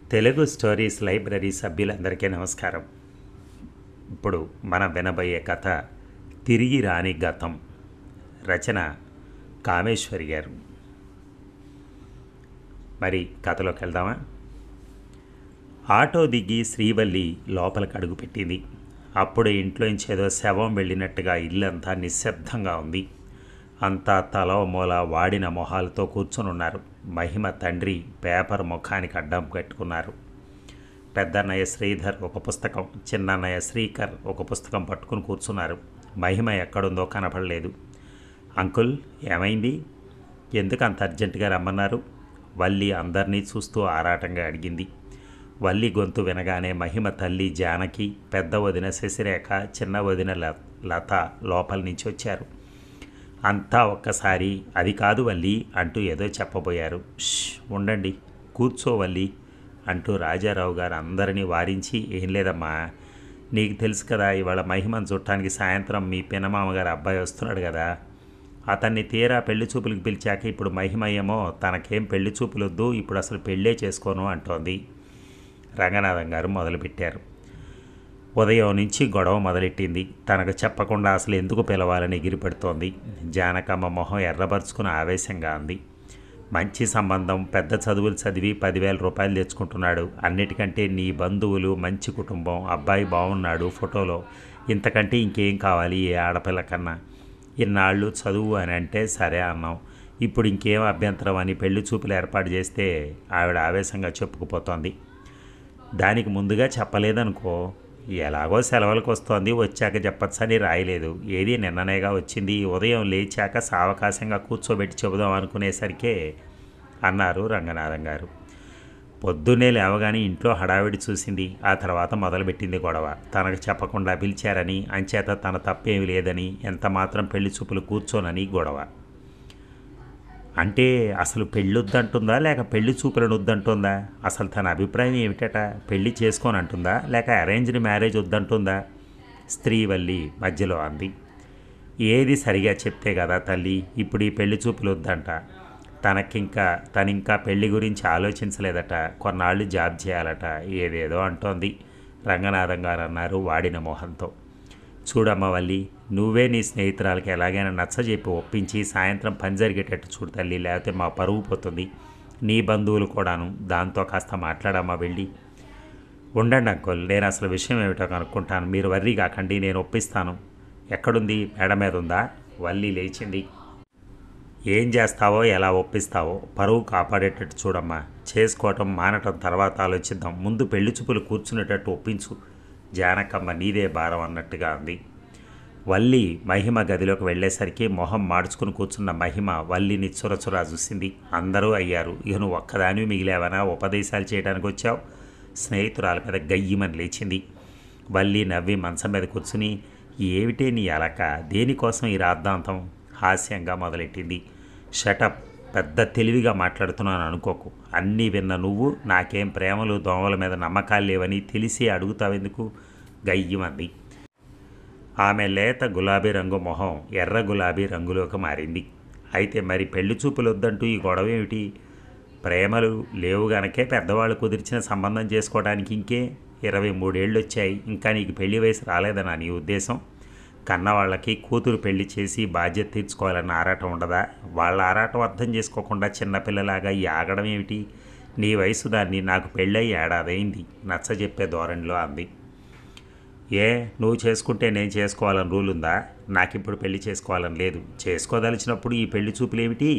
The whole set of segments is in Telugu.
తెలుగు స్టోరీస్ లైబ్రరీ సభ్యులందరికీ నమస్కారం ఇప్పుడు మనం వినబోయే కథ తిరిగి రాని గతం రచన కామేశ్వరి గారు మరి కథలోకి వెళ్దామా ఆటో దిగి శ్రీవల్లి లోపలికి అడుగుపెట్టింది అప్పుడు ఇంట్లోంచి ఏదో శవం వెళ్ళినట్టుగా ఇల్లంతా నిశ్శబ్దంగా ఉంది అంతా తల మూల వాడిన మొహాలతో కూర్చునున్నారు మహిమ తండ్రి పేపర్ ముఖానికి అడ్డం కట్టుకున్నారు పెద్దన్నయ్య శ్రీధర్ ఒక పుస్తకం చిన్నన్నయ్య శ్రీకర్ ఒక పుస్తకం పట్టుకుని కూర్చున్నారు మహిమ ఎక్కడుందో కనపడలేదు అంకుల్ ఏమైంది ఎందుకు అంత అర్జెంటుగా రమ్మన్నారు వల్లి అందరినీ చూస్తూ ఆరాటంగా అడిగింది వల్లి గొంతు వినగానే మహిమ తల్లి జానకి పెద్ద వదిన శశిరేఖ చిన్న వదిన ల- లత లోపల నుంచి వచ్చారు అంతా ఒక్కసారి అది కాదు వల్లి అంటూ ఏదో చెప్పబోయారు "ష్, ఉండండి కూర్చోవల్లి అంటూ రాజారావు గారు అందరినీ వారించి ఏం లేదమ్మా నీకు తెలుసు కదా ఇవాళ మహిమను చుట్టానికి సాయంత్రం మీ పినమామగారు అబ్బాయి వస్తున్నాడు కదా అతన్ని తీరా పెళ్లి చూపులకు పిలిచాక ఇప్పుడు మహిమ ఏమో తనకేం పెళ్లి చూపులు వద్దు ఇప్పుడు అసలు పెళ్ళే చేసుకోను అంటోంది రంగనాథం గారు మొదలుపెట్టారు ఉదయం నుంచి గొడవ మొదలెట్టింది తనకు చెప్పకుండా అసలు ఎందుకు పిలవాలని ఎగిరిపెడుతోంది జానకమ్మ మొహం ఎర్రబరుచుకుని ఆవేశంగా ఉంది మంచి సంబంధం పెద్ద చదువులు చదివి పదివేల రూపాయలు తెచ్చుకుంటున్నాడు అన్నిటికంటే నీ బంధువులు మంచి కుటుంబం అబ్బాయి బాగున్నాడు ఫోటోలో ఇంతకంటే ఇంకేం కావాలి ఏ ఆడపిల్ల కన్నా ఇన్నాళ్ళు చదువు అని అంటే సరే అన్నాం ఇప్పుడు ఇంకేం అభ్యంతరం అని పెళ్లి చూపులు ఏర్పాటు చేస్తే ఆవిడ ఆవేశంగా చెప్పుకుపోతోంది దానికి ముందుగా చెప్పలేదనుకో ఎలాగో సెలవులకు వస్తోంది వచ్చాక చెప్పచ్చని రాయలేదు ఏది నిన్ననేగా వచ్చింది ఉదయం లేచాక సావకాశంగా కూర్చోబెట్టి చెబుదాం అనుకునేసరికే అన్నారు రంగనాథం గారు పొద్దున్నే లేవగానే ఇంట్లో హడావిడి చూసింది ఆ తర్వాత మొదలుపెట్టింది గొడవ తనకు చెప్పకుండా పిలిచారని అంచేత తన తప్పేమి లేదని ఎంత మాత్రం పెళ్లి చూపులు కూర్చోనని గొడవ అంటే అసలు పెళ్ళి వద్దంటుందా లేక పెళ్లి చూపులను వద్దంటుందా అసలు తన అభిప్రాయం ఏమిటట పెళ్లి చేసుకొని అంటుందా లేక అరేంజ్డ్ మ్యారేజ్ వద్దంటుందా స్త్రీవల్లి మధ్యలో అంది ఏది సరిగా చెప్తే కదా తల్లి ఇప్పుడు ఈ పెళ్లి చూపులు వద్దంట తనకింకా తనింకా పెళ్లి గురించి ఆలోచించలేదట కొన్నాళ్ళు జాబ్ చేయాలట ఏదేదో అంటోంది రంగనాథం గారు అన్నారు వాడిన మొహంతో చూడమ్మ వల్లి నువ్వే నీ స్నేహితురాలకి ఎలాగైనా నచ్చజెప్పి ఒప్పించి సాయంత్రం పని జరిగేటట్టు చూడు తల్లి లేకపోతే మా పరువు పోతుంది నీ బంధువులు కూడాను దాంతో కాస్త మాట్లాడమ్మా వెళ్ళి ఉండండి అంకుల్ నేను అసలు విషయం ఏమిటో కనుక్కుంటాను మీరు వర్రీ కాకండి నేను ఒప్పిస్తాను ఎక్కడుంది మేడ మీద ఉందా వల్లి లేచింది ఏం చేస్తావో ఎలా ఒప్పిస్తావో పరువు కాపాడేటట్టు చూడమ్మా చేసుకోవటం మానటం తర్వాత ఆలోచిద్దాం ముందు పెళ్లి చూపులు కూర్చునేటట్టు ఒప్పించు జానకమ్మ నీదే భారం అన్నట్టుగా ఉంది వల్లి మహిమ గదిలోకి వెళ్ళేసరికి మొహం మార్చుకుని కూర్చున్న మహిమ వల్లిని చురచురా చూసింది అందరూ అయ్యారు ఇక నువ్వు ఒక్కదానివి మిగిలేవనా ఉపదేశాలు చేయడానికి వచ్చావు స్నేహితురాల మీద గయ్యమని లేచింది వల్లి నవ్వి మంచం మీద కూర్చుని ఏమిటే నీ అలక దేనికోసం ఈ రాద్ధాంతం హాస్యంగా మొదలెట్టింది షటప్ పెద్ద తెలివిగా మాట్లాడుతున్నాను అనుకోకు అన్నీ విన్న నువ్వు నాకేం ప్రేమలు దోమల మీద నమ్మకాలు లేవని తెలిసి అడుగుతావెందుకు గయ్యమంది ఆమె లేత గులాబీ రంగు మొహం ఎర్ర గులాబీ రంగులోకి మారింది అయితే మరి పెళ్లి చూపులు వద్దంటూ ఈ గొడవ ఏమిటి ప్రేమలు లేవు గనకే పెద్దవాళ్ళు కుదిర్చిన సంబంధం చేసుకోవడానికి ఇంకే ఇరవై మూడేళ్ళు వచ్చాయి ఇంకా నీకు పెళ్లి వయసు రాలేదనా నీ ఉద్దేశం కన్నవాళ్ళకి కూతురు పెళ్లి చేసి బాధ్యత తీర్చుకోవాలన్న ఆరాటం ఉండదా వాళ్ళ ఆరాటం అర్థం చేసుకోకుండా చిన్నపిల్లలాగా ఈ ఆగడం ఏమిటి నీ వయసు దాన్ని నాకు పెళ్ళై ఏడాదైంది నచ్చ చెప్పే ధోరణిలో అంది ఏ నువ్వు చేసుకుంటే నేను చేసుకోవాలని రూల్ ఉందా నాకు ఇప్పుడు పెళ్లి చేసుకోవాలని లేదు చేసుకోదలిచినప్పుడు ఈ పెళ్లి చూపులు ఏమిటి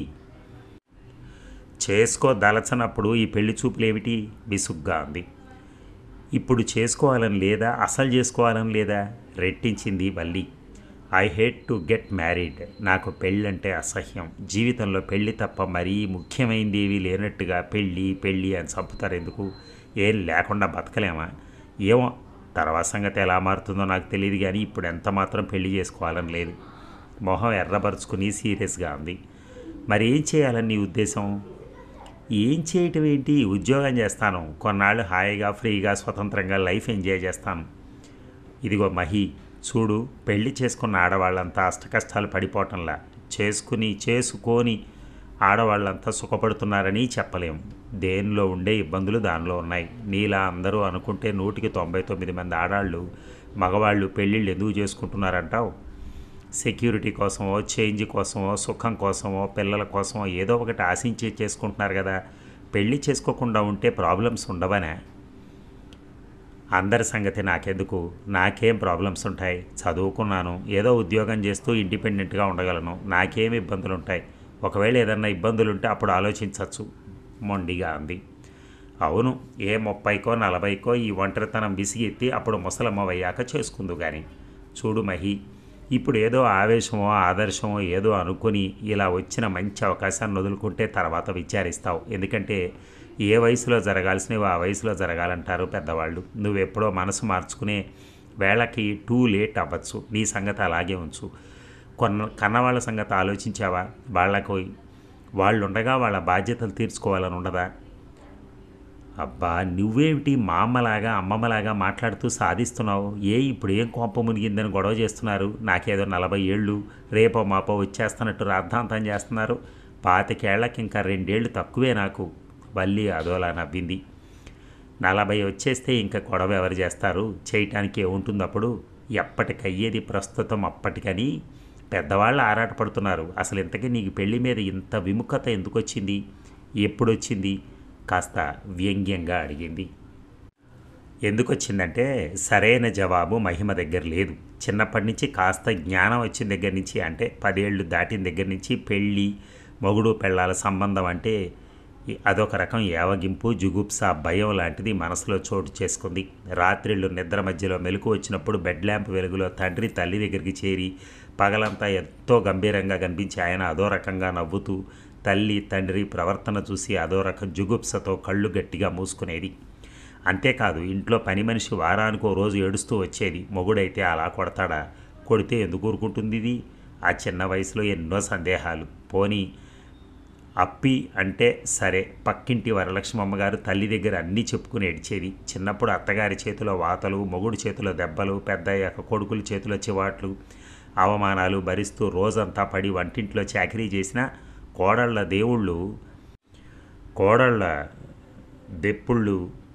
చేసుకోదలచనప్పుడు ఈ పెళ్లి చూపులు ఏమిటి విసుగ్గా ఉంది ఇప్పుడు చేసుకోవాలని లేదా అసలు చేసుకోవాలని లేదా రెట్టించింది Valli I hate to get married నాకు పెళ్ళంటే అసహ్యం జీవితంలో పెళ్ళి తప్ప మరీ ముఖ్యమైనది ఏమీ లేనట్టుగా పెళ్ళి పెళ్ళి అని చంపుతారు ఎందుకు ఏం లేకుండా బతకలేమా ఏమో తర్వాత సంగతి ఎలా మారుతుందో నాకు తెలియదు కానీ ఇప్పుడు ఎంత మాత్రం పెళ్లి చేసుకోవాలని లేదు మొహం ఎర్రబరుచుకుని సీరియస్గా ఉంది మరి ఏం చేయాలని నీ ఉద్దేశం ఏం చేయటం ఏంటి ఉద్యోగం చేస్తాను కొన్నాళ్ళు హాయిగా ఫ్రీగా స్వతంత్రంగా లైఫ్ ఎంజాయ్ చేస్తాను ఇదిగో మహి చూడు పెళ్లి చేసుకున్న ఆడవాళ్ళంతా అష్టకష్టాలు పడిపోవటంలా చేసుకుని చేసుకొని ఆడవాళ్ళంతా సుఖపడుతున్నారని చెప్పలేము దేనిలో ఉండే ఇబ్బందులు దానిలో ఉన్నాయి నీలా అందరూ అనుకుంటే నూటికి తొంభై తొమ్మిది మంది ఆడాళ్ళు మగవాళ్ళు పెళ్ళిళ్ళు ఎందుకు చేసుకుంటున్నారంటావు సెక్యూరిటీ కోసమో చేంజ్ కోసమో సుఖం కోసమో పిల్లల కోసమో ఏదో ఒకటి ఆశించి చేసుకుంటున్నారు కదా పెళ్ళి చేసుకోకుండా ఉంటే ప్రాబ్లమ్స్ ఉండవనే అందరి సంగతి నాకెందుకు నాకేం ప్రాబ్లమ్స్ ఉంటాయి చదువుకున్నాను ఏదో ఉద్యోగం చేస్తూ ఇండిపెండెంట్గా ఉండగలను నాకేం ఇబ్బందులు ఉంటాయి ఒకవేళ ఏదన్నా ఇబ్బందులు ఉంటే అప్పుడు ఆలోచించవచ్చు మొండిగా అంది అవును ఏ ముప్పైకో నలభైకో ఈ ఒంటరితనం విసిగెత్తి అప్పుడు ముసలమ్మవయ్యాక చేసుకుందు కానీ చూడు మహి ఇప్పుడు ఏదో ఆవేశమో ఆదర్శమో ఏదో అనుకుని ఇలా వచ్చిన మంచి అవకాశాన్ని వదులుకుంటే తర్వాత విచారిస్తావు ఎందుకంటే ఏ వయసులో జరగాల్సినవి ఆ వయసులో జరగాలంటారు పెద్దవాళ్ళు నువ్వెప్పుడో మనసు మార్చుకునే వేళకి టూ లేట్ అవ్వచ్చు నీ సంగతి అలాగే ఉంచు కొన్న కన్నవాళ్ళ సంగతి ఆలోచించావా వాళ్ళకు వాళ్ళు ఉండగా వాళ్ళ బాధ్యతలు తీర్చుకోవాలని ఉండదా అబ్బా నువ్వేమిటి మా అమ్మలాగా అమ్మమ్మలాగా మాట్లాడుతూ సాధిస్తున్నావు ఏ ఇప్పుడు ఏం కోపం మునిగిందని గొడవ చేస్తున్నారు నాకేదో నలభై ఏళ్ళు రేపో మాపో వచ్చేస్తున్నట్టు రాద్ధాంతం చేస్తున్నారు పాతికేళ్లకి ఇంకా రెండేళ్ళు తక్కువే నాకు వల్లి అదోలా నవ్వింది నలభై వచ్చేస్తే ఇంకా గొడవ ఎవరు చేస్తారు చేయటానికి ఏముంటుంది అప్పుడు ఎప్పటికయ్యేది ప్రస్తుతం అప్పటికని పెద్దవాళ్ళు ఆరాటపడుతున్నారు అసలు ఇంతకీ నీకు పెళ్లి మీద ఇంత విముఖత ఎందుకు వచ్చింది ఎప్పుడు వచ్చింది కాస్త వ్యంగ్యంగా అడిగింది ఎందుకు వచ్చిందంటే సరైన జవాబు మహిమ దగ్గర లేదు చిన్నప్పటి నుంచి కాస్త జ్ఞానం వచ్చిన దగ్గర నుంచి అంటే పదేళ్ళు దాటిన దగ్గర నుంచి పెళ్ళి మొగుడు పెళ్ళాల సంబంధం అంటే అదొక రకం యావగింపు జుగుప్స భయం లాంటిది మనసులో చోటు చేసుకుంది రాత్రిళ్ళు నిద్ర మధ్యలో మెలకు వచ్చినప్పుడు బెడ్ ల్యాంప్ వెలుగులో తండ్రి తల్లి దగ్గరికి చేరి పగలంతా ఎంతో గంభీరంగా కనిపించి ఆయన అదో రకంగా నవ్వుతూ తల్లి తండ్రి ప్రవర్తన చూసి అదో రకం జుగుప్సతో కళ్ళు గట్టిగా మూసుకునేది అంతేకాదు ఇంట్లో పని మనిషి వారానికి ఓ రోజు ఏడుస్తూ వచ్చేది మొగుడైతే అలా కొడతాడా కొడితే ఎందుకు ఊరుకుంటుంది ఇది ఆ చిన్న వయసులో ఎన్నో సందేహాలు పోనీ అప్పి అంటే సరే పక్కింటి వరలక్ష్మమ్మ గారు తల్లి దగ్గర అన్నీ చెప్పుకుని ఏడ్చేది చిన్నప్పుడు అత్తగారి చేతిలో వాతలు మొగుడు చేతిలో దెబ్బలు పెద్దయ్యాక కొడుకుల చేతిలో చివాట్లు అవమానాలు భరిస్తూ రోజంతా పడి వంటింట్లో చాకరీ చేసిన కోడళ్ళ దేవుళ్ళు కోడళ్ళ దెప్పుళ్ళు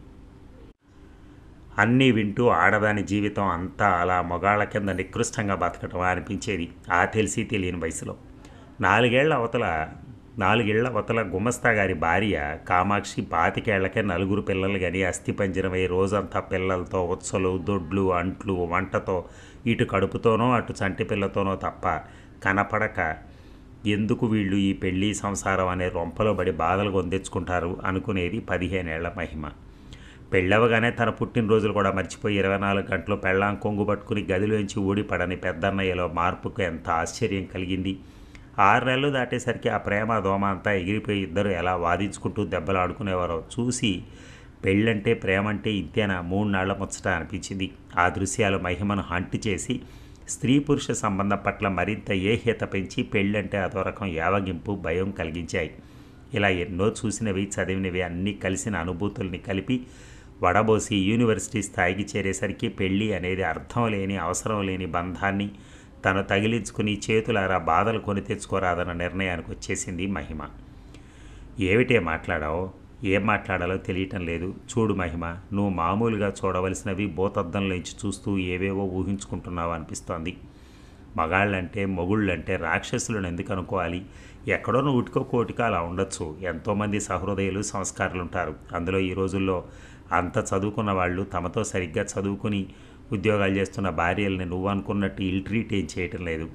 అన్నీ వింటూ ఆడదాని జీవితం అంతా అలా మొగాళ్ళ కింద నికృష్టంగా బతకటం అనిపించేది ఆ తెలిసి తెలియని వయసులో నాలుగేళ్ల అవతల నాలుగేళ్ల అవతల గుమస్తా గారి భార్య కామాక్షి పాతికేళ్లకే నలుగురు పిల్లలు కానీ అస్థిపంజరమై రోజంతా పిల్లలతో ఉత్సలు దొడ్లు అంట్లు వంటతో ఇటు కడుపుతోనో అటు చంటి పిల్లతోనో తప్ప కనపడక ఎందుకు వీళ్ళు ఈ పెళ్ళి సంసారం అనే రొంపలో పడి బాధలు పొందించుకుంటారు అనుకునేది పదిహేనేళ్ల మహిమ పెళ్ళవగానే తన పుట్టినరోజులు కూడా మర్చిపోయి ఇరవై నాలుగు గంటలు పెళ్ళాం కొంగు పట్టుకుని గదిలోంచి ఊడిపడని పెద్దన్నయ్యలో మార్పుకు ఎంత ఆశ్చర్యం కలిగింది ఆరు నెలలు దాటేసరికి ఆ ప్రేమ దోమ అంతా ఎగిరిపోయి ఇద్దరు ఎలా వాదించుకుంటూ దెబ్బలాడుకునేవారో చూసి పెళ్ళంటే ప్రేమంటే ఇంతేనా మూడు నాళ్ల ముచ్చట అనిపించింది ఆ దృశ్యాలు మహిమను హంట్ చేసి స్త్రీ పురుష సంబంధం పట్ల మరింత ఏహ్యత పెంచి పెళ్ళంటే అదో రకం యావగింపు భయం కలిగించాయి ఇలా ఎన్నో చూసినవి చదివినవి అన్నీ కలిసిన అనుభూతుల్ని కలిపి వడబోసి యూనివర్సిటీ స్థాయికి చేరేసరికి పెళ్ళి అనేది అర్థం లేని అవసరం లేని బంధాన్ని తను తగిలించుకుని చేతులారా బాధలు కొని తెచ్చుకోరాదన్న నిర్ణయానికి వచ్చేసింది మహిమ ఏమిటే మాట్లాడావు ఏం మాట్లాడాలో తెలియటం లేదు చూడు మహిమ నువ్వు మామూలుగా చూడవలసినవి భూతద్దంలోంచి చూస్తూ ఏవేవో ఊహించుకుంటున్నావు అనిపిస్తోంది మగాళ్ళంటే మొగుళ్ళంటే రాక్షసులను ఎందుకు అనుకోవాలి ఎక్కడో నూటికో కోటికో అలా ఉండొచ్చు ఎంతోమంది సహృదయులు సంస్కారాలు ఉంటారు అందులో ఈ రోజుల్లో అంత చదువుకున్న వాళ్ళు తమతో సరిగ్గా చదువుకుని ఉద్యోగాలు చేస్తున్న భార్యల్ని నువ్వు అనుకున్నట్టు ఇల్ట్రీట్ ఏం చేయటం లేదు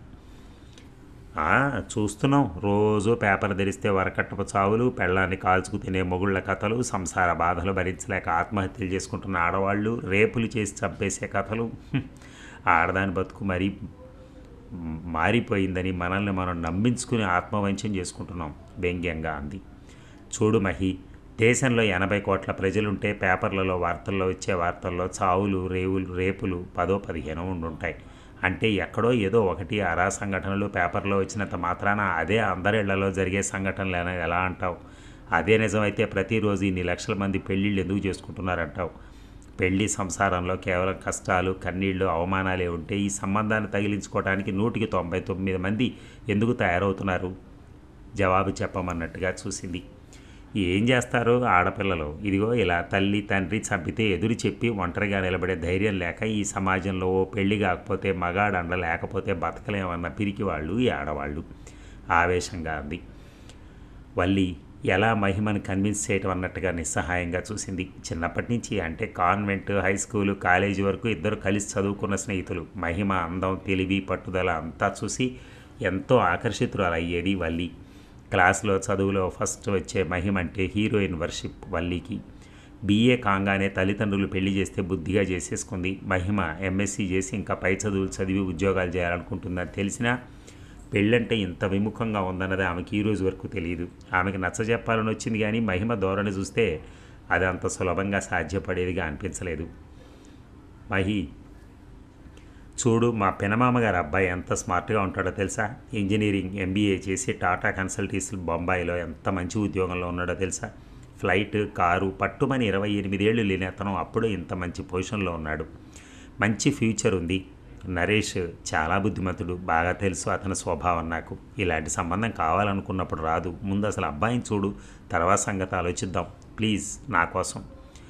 చూస్తున్నాం రోజు పేపర్ ధరిస్తే వరకట్టపు చావులు పెళ్ళాన్ని కాల్చుకు తినే మొగుళ్ళ కథలు సంసార బాధలు భరించలేక ఆత్మహత్యలు చేసుకుంటున్న ఆడవాళ్ళు రేపులు చేసి చంపేసే కథలు ఆడదాని బతుకు మరీ మారిపోయిందని మనల్ని మనం నమ్మించుకుని ఆత్మవంచం చేసుకుంటున్నాం వ్యంగ్యంగా అంది చూడు మహి దేశంలో ఎనభై కోట్ల ప్రజలుంటే పేపర్లలో వార్తల్లో వచ్చే వార్తల్లో చావులు రేవులు రేపులు పదో పదిహేనో ఉండుంటాయి అంటే ఎక్కడో ఏదో ఒకటి అరా సంఘటనలు పేపర్లో వచ్చినంత మాత్రాన అదే అందరిళ్లలో జరిగే సంఘటనలు ఎలా అంటావు అదే నిజమైతే ప్రతిరోజు ఇన్ని లక్షల మంది పెళ్ళిళ్ళు ఎందుకు చేసుకుంటున్నారంటావు పెళ్లి సంసారంలో కేవలం కష్టాలు కన్నీళ్లు అవమానాలే ఉంటే ఈ సంబంధాన్ని తగిలించుకోవడానికి నూటికి తొంభై తొమ్మిది మంది ఎందుకు తయారవుతున్నారు జవాబు చెప్పమన్నట్టుగా చూసింది ఏం చేస్తారు ఆడపిల్లలు ఇదిగో ఇలా తల్లి తండ్రి చంపితే ఎదురు చెప్పి ఒంటరిగా నిలబడే ధైర్యం లేక ఈ సమాజంలో ఓ పెళ్లి కాకపోతే మగాడు అండ లేకపోతే బతకలేమన్న పిరికి వాళ్ళు ఈ ఆడవాళ్ళు ఆవేశంగా అంది వల్లి ఎలా మహిమను కన్విన్స్ చేయటం అన్నట్టుగా నిస్సహాయంగా చూసింది చిన్నప్పటి నుంచి అంటే కాన్వెంట్ హై స్కూలు కాలేజీ వరకు ఇద్దరు కలిసి చదువుకున్న స్నేహితులు మహిమ అందం తెలివి పట్టుదల అంతా చూసి ఎంతో ఆకర్షితురాలయ్యేది వల్లి క్లాస్లో చదువులో ఫస్ట్ వచ్చే మహిమ అంటే హీరోయిన్ వర్షిప్ వల్లికి బీఏ కాగానే తల్లిదండ్రులు పెళ్లి చేస్తే బుద్ధిగా చేసేసుకుంది మహిమ ఎంఎస్సీ చేసి ఇంకా పై చదువులు చదివి ఉద్యోగాలు చేయాలనుకుంటుందని తెలిసినా పెళ్ళంటే ఇంత విముఖంగా ఉందన్నది ఆమెకి ఈ రోజు వరకు తెలియదు ఆమెకి నచ్చజెప్పాలని వచ్చింది కానీ మహిమ ధోరణి చూస్తే అది అంత సులభంగా సాధ్యపడేదిగా అనిపించలేదు మహి చూడు మా పెనమామ గారి అబ్బాయి ఎంత స్మార్ట్గా ఉంటాడో తెలుసా ఇంజనీరింగ్ ఎంబీఏ చేసి టాటా కన్సల్టీస్ బొంబాయిలో ఎంత మంచి ఉద్యోగంలో ఉన్నాడో తెలుసా ఫ్లైట్ కారు పట్టుమని ఇరవై ఎనిమిదేళ్ళు లేని అతను అప్పుడు ఇంత మంచి పొజిషన్లో ఉన్నాడు మంచి ఫ్యూచర్ ఉంది నరేష్ చాలా బుద్ధిమంతుడు బాగా తెలుసు అతని స్వభావం నాకు ఇలాంటి సంబంధం కావాలనుకున్నప్పుడు రాదు ముందు అసలు అబ్బాయిని చూడు తర్వాత సంగతి ఆలోచిద్దాం ప్లీజ్ నా కోసం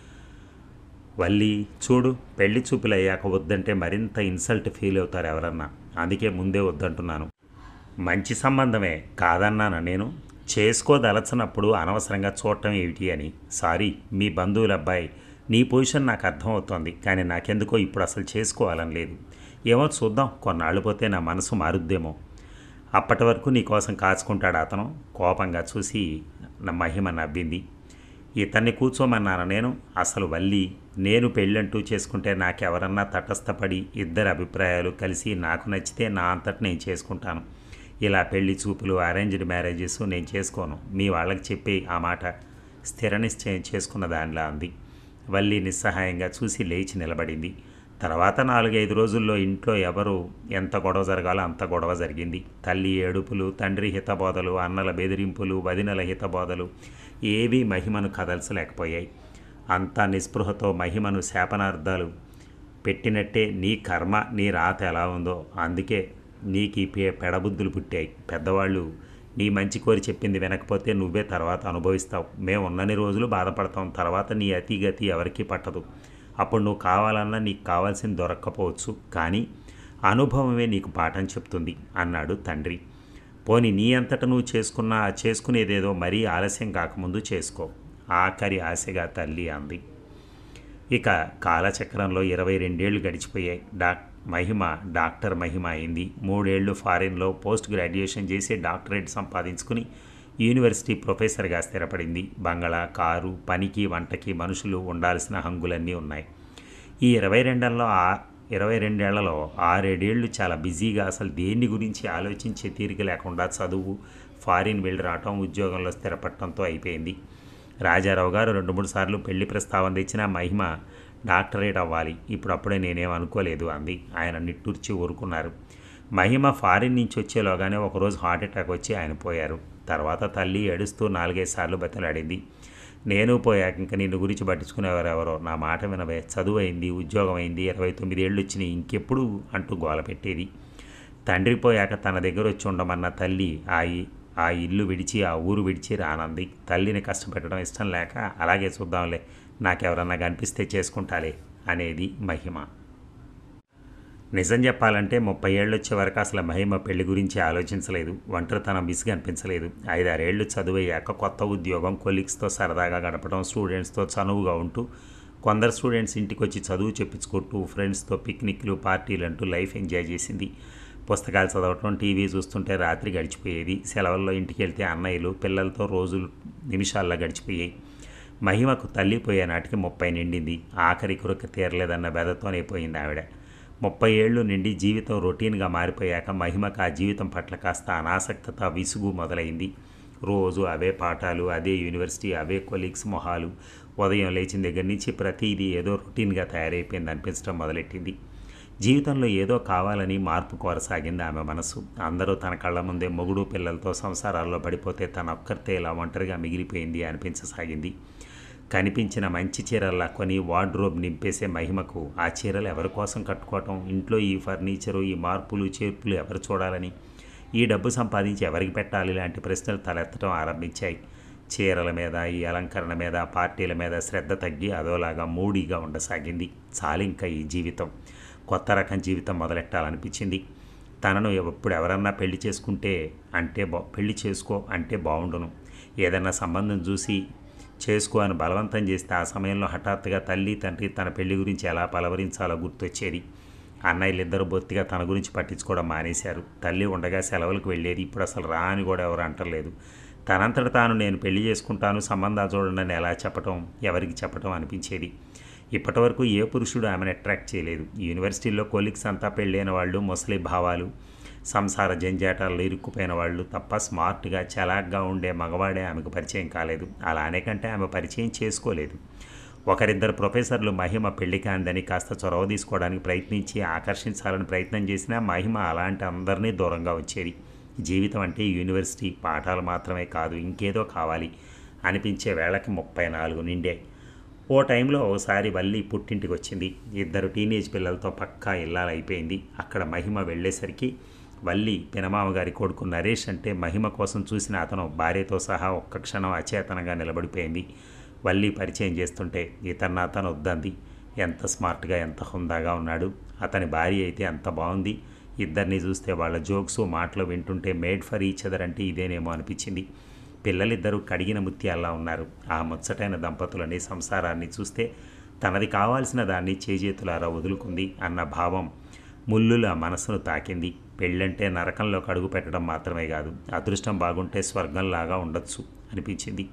వల్లి చూడు పెళ్లి చూపులు అయ్యాక వద్దంటే మరింత ఇన్సల్ట్ ఫీల్ అవుతారు ఎవరన్నా అందుకే ముందే వద్దంటున్నాను మంచి సంబంధమే కాదన్నాను నేను చేసుకోదలచనప్పుడు అనవసరంగా చూడటం ఏమిటి అని సారీ మీ బంధువుల అబ్బాయి నీ పొజిషన్ నాకు అర్థమవుతోంది కానీ నాకెందుకో ఇప్పుడు అసలు చేసుకోవాలని లేదు ఏమో చూద్దాం కొన్నాళ్ళు పోతే నా మనసు మారుద్దేమో అప్పటి వరకు నీ కోసం కాచుకుంటాడు అతను కోపంగా చూసి నా మహిమ నవ్వింది ఇతన్ని కూర్చోమన్నాను నేను అసలు వల్లి నేను పెళ్ళంటూ చేసుకుంటే నాకెవరన్నా తటస్థపడి ఇద్దరి అభిప్రాయాలు కలిసి నాకు నచ్చితే నా అంతటి నేను చేసుకుంటాను ఇలా పెళ్లి చూపులు అరేంజ్డ్ మ్యారేజెస్ నేను చేసుకోను మీ వాళ్ళకి చెప్పి ఆ మాట స్థిర నిశ్చయం చేసుకున్న దానిలా అంది వల్లి నిస్సహాయంగా చూసి లేచి నిలబడింది తర్వాత నాలుగైదు రోజుల్లో ఇంట్లో ఎవరు ఎంత గొడవ జరగాలో అంత గొడవ జరిగింది తల్లి ఏడుపులు తండ్రి హితబోధలు అన్నల బెదిరింపులు వదినల హితబోధలు ఏవీ మహిమను కదల్చలేకపోయాయి అంతా నిస్పృహతో మహిమను శాపనార్థాలు పెట్టినట్టే నీ కర్మ నీ రాత ఎలా ఉందో అందుకే నీకు ఈ పె పెడబుద్ధులు పుట్టాయి పెద్దవాళ్ళు నీ మంచి కోరి చెప్పింది వినకపోతే నువ్వే తర్వాత అనుభవిస్తావు మేము ఉన్నన్ని రోజులు బాధపడతాం తర్వాత నీ అతిగతి ఎవరికీ పట్టదు అప్పుడు నువ్వు కావాలన్నా నీకు కావాల్సింది దొరక్కపోవచ్చు కానీ అనుభవమే నీకు పాఠం చెప్తుంది అన్నాడు తండ్రి పోని నీ అంతట నువ్వు చేసుకున్నా చేసుకునేదేదో మరీ ఆలస్యం కాకముందు చేసుకో ఆఖరి ఆశగా తల్లి అంది ఇక కాలచక్రంలో ఇరవై రెండేళ్లు గడిచిపోయాయి డాక్ మహిమ డాక్టర్ మహిమ అయింది మూడేళ్లు ఫారిన్లో పోస్ట్ గ్రాడ్యుయేషన్ చేసి డాక్టరేట్ సంపాదించుకుని యూనివర్సిటీ ప్రొఫెసర్గా స్థిరపడింది బంగళా కారు పనికి వంటకి మనుషులు ఉండాల్సిన హంగులన్నీ ఉన్నాయి ఈ ఇరవై రెండేళ్లలో ఆ ఇరవై రెండేళ్లలో ఆరేడేళ్లు చాలా బిజీగా అసలు దేన్ని గురించి ఆలోచించే తీరిక లేకుండా చదువు ఫారిన్ వెళ్ళి రావటం ఉద్యోగంలో స్థిరపడటంతో అయిపోయింది రాజారావు గారు రెండు మూడు సార్లు పెళ్లి ప్రస్తావన తెచ్చిన మహిమ డాక్టరేట్ అవ్వాలి ఇప్పుడు అప్పుడే నేనేం అనుకోలేదు అంది ఆయన నిట్టూర్చి ఊరుకున్నారు మహిమ ఫారిన్ నుంచి వచ్చేలోగానే ఒకరోజు హార్ట్ అటాక్ వచ్చి ఆయన పోయారు తర్వాత తల్లి ఏడుస్తూ నాలుగైదు సార్లు బతిలాడింది నేను పోయాక ఇంకా నిన్ను గురించి పట్టించుకునేవారెవరో నా మాట వినవే చదువు అయింది ఉద్యోగం అయింది ఇరవై తొమ్మిది ఏళ్ళు వచ్చినాయి ఇంకెప్పుడు అంటూ గోల పెట్టేది తండ్రి పోయాక తన దగ్గర వచ్చి ఉండమన్న తల్లి ఆ ఇ- ఆ ఇల్లు విడిచి ఆ ఊరు విడిచి రానంది తల్లిని కష్టపెట్టడం ఇష్టం లేక అలాగే చూద్దాంలే నాకెవరన్నా కనిపిస్తే చేసుకుంటాలే అనేది మహిమ నిజం చెప్పాలంటే ముప్పై ఏళ్ళు వచ్చే వరకు అసలు మహిమ పెళ్లి గురించి ఆలోచించలేదు ఒంటరితనం విసిగి అనిపించలేదు ఐదారేళ్లు చదువయ్యాక కొత్త ఉద్యోగం కొలీగ్స్తో సరదాగా గడపడం స్టూడెంట్స్తో చనువుగా ఉంటూ కొందరు స్టూడెంట్స్ ఇంటికి వచ్చి చదువు చెప్పించుకుంటూ ఫ్రెండ్స్తో పిక్నిక్లు పార్టీలు అంటూ లైఫ్ ఎంజాయ్ చేసింది పుస్తకాలు చదవటం టీవీ చూస్తుంటే రాత్రి గడిచిపోయేది సెలవుల్లో ఇంటికి వెళ్తే అన్నయ్యలు పిల్లలతో రోజులు నిమిషాల్లో గడిచిపోయాయి మహిమకు తల్లి పోయే నాటికి ముప్పై నిండింది ఆఖరి కొరకు తీరలేదన్న బెదతోనే పోయింది ఆవిడ ముప్పై ఏళ్ళు నిండి జీవితం రొటీన్గా మారిపోయాక మహిమకు ఆ జీవితం పట్ల కాస్త అనాసక్తత విసుగు మొదలైంది రోజు అవే పాఠాలు అదే యూనివర్సిటీ అవే కొలీగ్స్ మొహాలు ఉదయం లేచిన దగ్గర నుంచి ప్రతిదీ ఏదో రొటీన్గా తయారైపోయింది అనిపించడం మొదలెట్టింది జీవితంలో ఏదో కావాలని మార్పు కోరసాగింది ఆమె మనసు అందరూ తన కళ్ళ ముందే మొగుడు పిల్లలతో సంసారాల్లో పడిపోతే తన ఒక్కరితే ఇలా ఒంటరిగా మిగిలిపోయింది అనిపించసాగింది కనిపించిన మంచి చీరల్లా కొని వార్డ్రోబ్ నింపేసే మహిమకు ఆ చీరలు ఎవరి కోసం కట్టుకోవటం ఇంట్లో ఈ ఫర్నిచరు ఈ మార్పులు చేర్పులు ఎవరు చూడాలని ఈ డబ్బు సంపాదించి ఎవరికి పెట్టాలి లాంటి ప్రశ్నలు తలెత్తడం ఆరంభించాయి చీరల మీద ఈ అలంకరణ మీద పార్టీల మీద శ్రద్ధ తగ్గి అదోలాగా మూడీగా ఉండసాగింది చాలింక ఈ జీవితం కొత్త రకం జీవితం మొదలెట్టాలనిపించింది తనను ఎప్పుడు ఎవరన్నా పెళ్లి చేసుకుంటే అంటే బా పెళ్లి చేసుకో అంటే బాగుండును ఏదన్నా సంబంధం చూసి చేసుకో అని బలవంతం చేస్తే ఆ సమయంలో హఠాత్తుగా తల్లి తండ్రి తన పెళ్లి గురించి ఎలా పలవరించాలో గుర్తొచ్చేది అన్నయ్యలిద్దరూ బొత్తిగా తన గురించి పట్టించుకోవడం మానేశారు తల్లి ఉండగా సెలవులకు వెళ్ళేది ఇప్పుడు అసలు రా అని కూడా ఎవరు అంటలేదు తనంతట తాను నేను పెళ్లి చేసుకుంటాను సంబంధాలు చూడండి అని ఎలా చెప్పటం ఎవరికి చెప్పటం అనిపించేది ఇప్పటివరకు ఏ పురుషుడు ఆమెను అట్రాక్ట్ చేయలేదు యూనివర్సిటీల్లో కొలీగ్స్ అంతా పెళ్ళైన వాళ్ళు ముసలి భావాలు సంసార జంజాటాల్లో ఇరుక్కుపోయిన వాళ్ళు తప్ప స్మార్ట్గా చలాక్గా ఉండే మగవాడే ఆమెకు పరిచయం కాలేదు అలానే కంటే ఆమె పరిచయం చేసుకోలేదు ఒకరిద్దరు ప్రొఫెసర్లు మహిమ పెళ్లి కాందని కాస్త చొరవ తీసుకోవడానికి ప్రయత్నించి ఆకర్షించాలని ప్రయత్నం చేసినా మహిమ అలాంటి అందరినీ దూరంగా వచ్చేది జీవితం అంటే యూనివర్సిటీ పాఠాలు మాత్రమే కాదు ఇంకేదో కావాలి అనిపించే వేళకి ముప్పై నాలుగు నిండే ఓ టైంలో ఓసారి వల్లి పుట్టింటికి వచ్చింది ఇద్దరు టీనేజ్ పిల్లలతో పక్కా ఇల్లాలైపోయింది అక్కడ మహిమ వెళ్ళేసరికి వల్లి పినమామ గారి కొడుకు నరేష్ అంటే మహిమ కోసం చూసిన అతను భార్యతో సహా ఒక్క క్షణం అచేతనంగా నిలబడిపోయింది వల్లి పరిచయం చేస్తుంటే ఇతన్న అతను వద్దంది ఎంత స్మార్ట్గా ఎంత హుందాగా ఉన్నాడు అతని భార్య అయితే ఎంత బాగుంది ఇద్దరిని చూస్తే వాళ్ళ జోక్స్ మాటలు వింటుంటే మేడ్ ఫర్ ఈచ్ అదర్ అంటే ఇదేనేమో అనిపించింది పిల్లలిద్దరూ కడిగిన ముత్యాల్లా ఉన్నారు ఆ ముచ్చటైన దంపతులని సంసారాన్ని చూస్తే తనది కావాల్సిన దాన్ని చేజేతులారా వదులుకుంది అన్న భావం ముల్లుల మనసును తాకింది పెళ్ళంటే నరకంలోకి అడుగు పెట్టడం మాత్రమే కాదు అదృష్టం బాగుంటే స్వర్గంలాగా ఉండొచ్చు అనిపించింది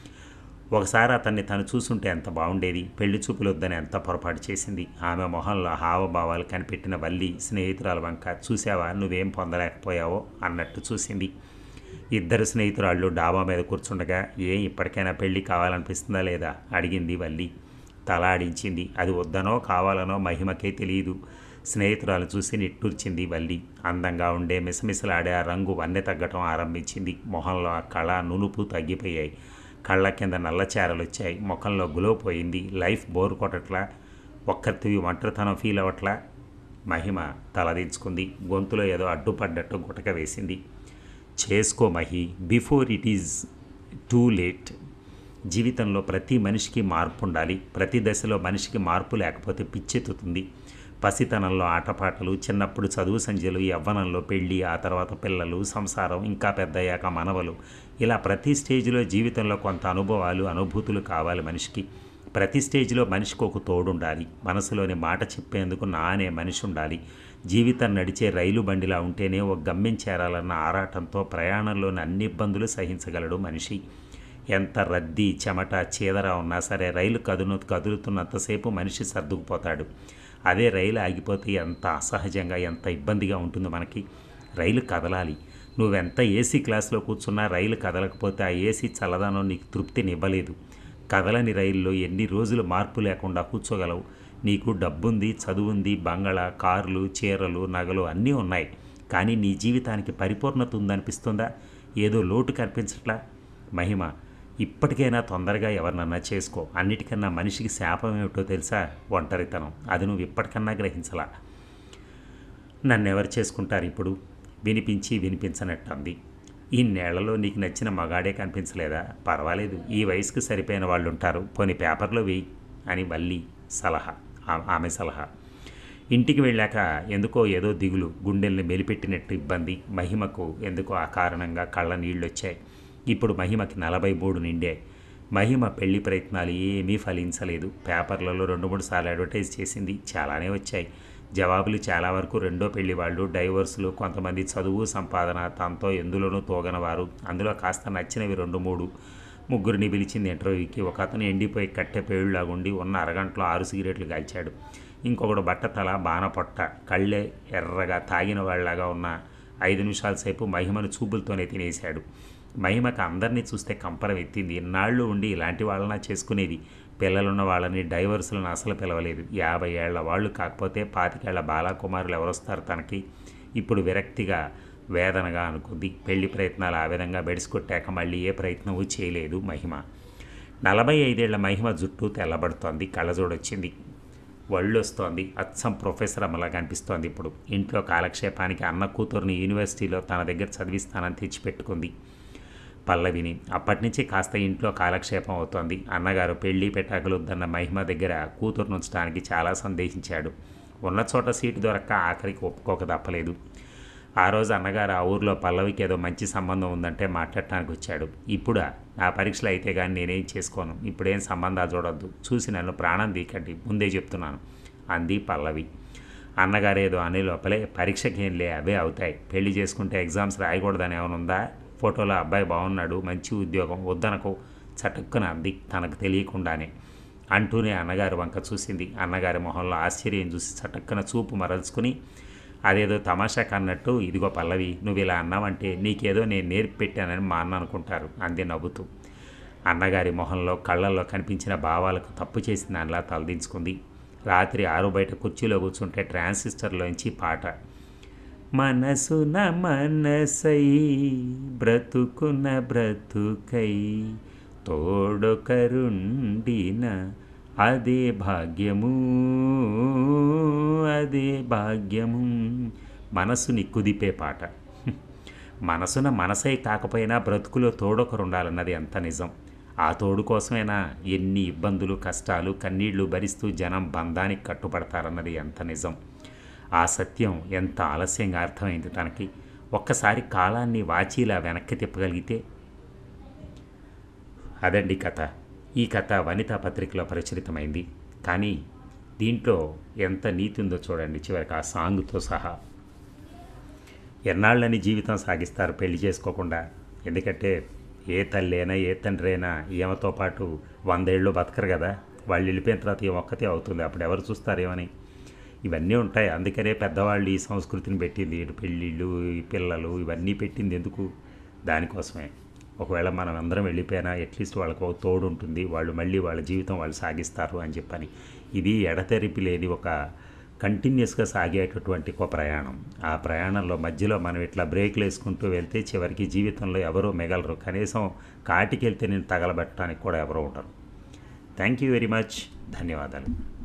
ఒకసారి అతన్ని తను చూసుంటే ఎంత బాగుండేది పెళ్లి చూపులు వద్దని ఎంత పొరపాటు చేసింది ఆమె మొహంలో హావభావాలు కనిపెట్టిన వల్లి స్నేహితురాల వంక చూసావా నువ్వేం పొందలేకపోయావో అన్నట్టు చూసింది ఇద్దరు స్నేహితురాళ్ళు డాబా మీద కూర్చుండగా ఏం ఇప్పటికైనా పెళ్ళి కావాలనిపిస్తుందా లేదా అడిగింది వల్లి తల ఆడించింది అది వద్దనో కావాలనో మహిమకే తెలియదు స్నేహితురాలు చూసి నిట్టూర్చింది వల్లి అందంగా ఉండే మిసమిసలాడే ఆ రంగు వన్నె తగ్గటం ఆరంభించింది మొహంలో ఆ కళ నునుపు తగ్గిపోయాయి కళ్ళ కింద నల్లచారలు వచ్చాయి ముఖంలో గులో పోయింది లైఫ్ బోర్ కొట్టట్లా ఒక్కరివి ఒంటరితనం ఫీల్ అవ్వట్లా మహిమ తలదించుకుంది గొంతులో ఏదో అడ్డుపడ్డట్టు గుటక వేసింది చేసుకో Mahi before it is too late జీవితంలో ప్రతి మనిషికి మార్పు ఉండాలి ప్రతి దశలో మనిషికి మార్పు లేకపోతే పిచ్చెత్తుతుంది పసితనంలో ఆటపాటలు చిన్నప్పుడు చదువు సంధ్యలు యవ్వనంలో పెళ్ళి ఆ తర్వాత పిల్లలు సంసారం ఇంకా పెద్దయ్యాక మనవలు ఇలా ప్రతి స్టేజ్లో జీవితంలో కొంత అనుభవాలు అనుభూతులు కావాలి మనిషికి ప్రతి స్టేజ్లో మనిషికి ఒక తోడుండాలి మనసులోని మాట చెప్పేందుకు నా అనే మనిషి ఉండాలి జీవితం నడిచే రైలు బండిలా ఉంటేనే ఒక గమ్యం చేరాలన్న ఆరాటంతో ప్రయాణంలోని అన్ని ఇబ్బందులు సహించగలడు మనిషి ఎంత రద్దీ చెమట చీదర ఉన్నా సరే రైలు కదును కదులుతున్నంతసేపు మనిషి సర్దుకుపోతాడు అదే రైలు ఆగిపోతే ఎంత అసహజంగా ఎంత ఇబ్బందిగా ఉంటుంది మనకి రైలు కదలాలి నువ్వెంత ఏసీ క్లాస్లో కూర్చున్నా రైలు కదలకపోతే ఆ ఏసీ చల్లదనం నీకు తృప్తినివ్వలేదు కదలని రైల్లో ఎన్ని రోజులు మార్పు లేకుండా కూర్చోగలవు నీకు డబ్బుంది చదువుంది బంగళ కార్లు చీరలు నగలు అన్నీ ఉన్నాయి కానీ నీ జీవితానికి పరిపూర్ణత ఉందనిపిస్తుందా ఏదో లోటు కనిపించట్లా మహిమ ఇప్పటికైనా తొందరగా ఎవరినన్నా చేసుకో అన్నిటికన్నా మనిషికి శాపం ఏమిటో తెలుసా ఒంటరితనం అది నువ్వు ఇప్పటికన్నా గ్రహించలా నన్ను ఎవరు చేసుకుంటారు ఇప్పుడు వినిపించి వినిపించనట్టుంది ఈ నేలలో నీకు నచ్చిన మగాడే కనిపించలేదా పర్వాలేదు ఈ వయసుకు సరిపోయిన వాళ్ళు ఉంటారు పోనీ పేపర్లో వేయి అని వల్లి సలహా ఆ- ఆమె సలహా ఇంటికి వెళ్ళాక ఎందుకో ఏదో దిగులు గుండెల్ని మెలిపెట్టినట్టు ఇబ్బంది మహిమకు ఎందుకో ఆ కారణంగా కళ్ళ నీళ్ళు వచ్చాయి ఇప్పుడు మహిమకి నలభై మూడు నిండే మహిమ పెళ్లి ప్రయత్నాలు ఏమీ ఫలించలేదు పేపర్లలో రెండు మూడు సార్లు అడ్వర్టైజ్ చేసింది చాలానే వచ్చాయి జవాబులు చాలా వరకు రెండో పెళ్లి వాళ్ళు డైవర్సులు కొంతమంది చదువు సంపాదన తనతో ఎందులోనూ తోగనవారు అందులో కాస్త నచ్చినవి రెండు మూడు ముగ్గురిని పిలిచింది ఇంటర్వ్యూకి ఒక అతను ఎండిపోయి కట్టె పేళ్ళలాగుండి ఉన్న అరగంటలో ఆరు సిగరెట్లు కాల్చాడు ఇంకొకడు బట్టతల బాణ పొట్ట కళ్ళే ఎర్రగా తాగిన వాళ్ళలాగా ఉన్న ఐదు నిమిషాల సేపు మహిమను చూపులతోనే తినేశాడు మహిమకు అందరినీ చూస్తే కంపరం ఎత్తింది ఇన్నాళ్ళు ఉండి ఇలాంటి వాళ్ళనా చేసుకునేది పిల్లలున్న వాళ్ళని డైవర్సులను అసలు పిలవలేదు యాభై ఏళ్ల వాళ్ళు కాకపోతే పాతికేళ్ల బాలాకుమారులు ఎవరొస్తారు తనకి ఇప్పుడు విరక్తిగా వేదనగా అనుకుంది పెళ్లి ప్రయత్నాలు ఆ విధంగా బెడిసికొట్టాక మళ్ళీ ఏ ప్రయత్నమూ చేయలేదు మహిమ నలభై ఐదేళ్ల మహిమ జుట్టు తెల్లబడుతోంది కళ్ళజోడొచ్చింది ఒళ్ళు వస్తోంది అచ్చం ప్రొఫెసర్ అమ్మలా కనిపిస్తోంది ఇప్పుడు ఇంట్లో కాలక్షేపానికి అన్న కూతుర్ని యూనివర్సిటీలో తన దగ్గర చదివిస్తానని తెచ్చిపెట్టుకుంది పల్లవిని అప్పటి నుంచి కాస్త ఇంట్లో కాలక్షేపం అవుతోంది అన్నగారు పెళ్లి పెటాకులు వద్దన్న మహిమ దగ్గర కూతురు ఉంచడానికి చాలా సందేహించాడు ఉన్న చోట సీటు దొరక్క ఆఖరికి ఒప్పుకోక తప్పలేదు ఆ రోజు అన్నగారు ఆ ఊర్లో పల్లవికి ఏదో మంచి సంబంధం ఉందంటే మాట్లాడటానికి వచ్చాడు ఇప్పుడా నా పరీక్షలు అయితే కానీ నేనేం చేసుకోను ఇప్పుడేం సంబంధాలు చూడొద్దు చూసి నన్ను ప్రాణం తీకండి ముందే చెప్తున్నాను అంది పల్లవి అన్నగారు ఏదో అనే లోపలే పరీక్షకి ఏం లే అవే అవుతాయి పెళ్లి చేసుకుంటే ఎగ్జామ్స్ రాయకూడదని ఏమైనా ఉందా ఫోటోలో అబ్బాయి బాగున్నాడు మంచి ఉద్యోగం వద్దనకు చటుక్కున అంది తనకు తెలియకుండానే అంటూనే అన్నగారు వంక చూసింది అన్నగారి మొహంలో ఆశ్చర్యం చూసి చటక్కున చూపు మరల్చుకుని అదేదో తమాషా కన్నట్టు ఇదిగో పల్లవి నువ్వు ఇలా అన్నావంటే నీకేదో నేను నేర్పి పెట్టానని మా అన్న అనుకుంటారు అంది నవ్వుతూ అన్నగారి మొహంలో కళ్ళల్లో కనిపించిన భావాలకు తప్పు చేసిన దానిలా తలదించుకుంది రాత్రి ఆరు బయట కుర్చీలో కూర్చుంటే ట్రాన్సిస్టర్లోంచి పాట మనసున మనసై బ్రతుకున బ్రతుకై తోడొకరుండిన అదే భాగ్యము అదే భాగ్యము మనసుని కుదిపే పాట మనసున మనసై కాకపోయినా బ్రతుకులో తోడొకరుండాలన్నది ఎంత నిజం ఆ తోడు కోసమైనా ఎన్ని ఇబ్బందులు కష్టాలు కన్నీళ్లు భరిస్తూ జనం బంధానికి కట్టుపడతారన్నది ఎంత నిజం ఆ సత్యం ఎంత ఆలస్యంగా అర్థమైంది తనకి ఒక్కసారి కాలాన్ని వాచీలా వెనక్కి తిప్పగలిగితే అదండి కథ ఈ కథ వనితా పత్రికలో ప్రచురితమైంది కానీ దీంట్లో ఎంత నీతి ఉందో చూడండి చివరికి ఆ సాంగ్తో సహా ఎన్నాళ్ళని జీవితం సాగిస్తారు పెళ్లి చేసుకోకుండా ఎందుకంటే ఏ తల్లైనా ఏ తండ్రైనా ఈమెతో పాటు వందేళ్ళు బతకరు కదా వాళ్ళు వెళ్ళిపోయిన తర్వాత ఈ ఒక్కతే అవుతుంది అప్పుడు ఎవరు చూస్తారేమని ఇవన్నీ ఉంటాయి అందుకనే పెద్దవాళ్ళు ఈ సంస్కృతిని పెట్టింది ఇటు పెళ్ళిళ్ళు ఈ పిల్లలు ఇవన్నీ పెట్టింది ఎందుకు దానికోసమే ఒకవేళ మనం అందరం వెళ్ళిపోయినా అట్లీస్ట్ వాళ్ళకు ఒక తోడు ఉంటుంది వాళ్ళు మళ్ళీ వాళ్ళ జీవితం వాళ్ళు సాగిస్తారు అని చెప్పని ఇది ఎడతెరిపి లేని ఒక కంటిన్యూస్గా సాగేటటువంటి ఒక ప్రయాణం ఆ ప్రయాణంలో మధ్యలో మనం ఇట్లా బ్రేక్లు వేసుకుంటూ వెళ్తే చివరికి జీవితంలో ఎవరూ మిగలరు కనీసం కాటికి వెళ్తే నేను తగలబెట్టడానికి కూడా ఎవరో ఉండరు థ్యాంక్ యూ వెరీ మచ్ ధన్యవాదాలు